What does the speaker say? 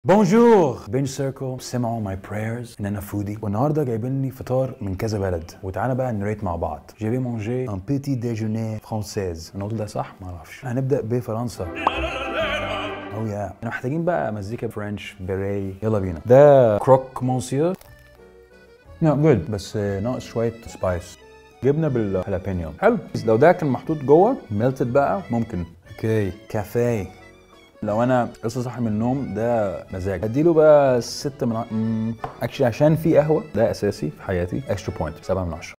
بونجور بين سيركل سمعوا ماي برايرز ان انا فودي والنهارده جايبين لي فطار من كذا بلد وتعالى بقى نريت مع بعض جيبي مونجي ان بيتي ديجوني فرانسيز انا قلت ده صح ما اعرفش هنبدا بفرنسا او يا احنا محتاجين بقى مزيكا فرنش بيري يلا بينا ده كروك مونسيو لا جود بس ناقص شويه سبايس جبنه بالهالابينيو حلو لو ده كان محطوط جوه ميلتد بقى ممكن اوكي كافيه لو انا لسه صاحي من النوم ده مزاج اديله بقى 6 من اكشلي عشان في قهوه ده اساسي في حياتي اكسترا بوينت 7 من 10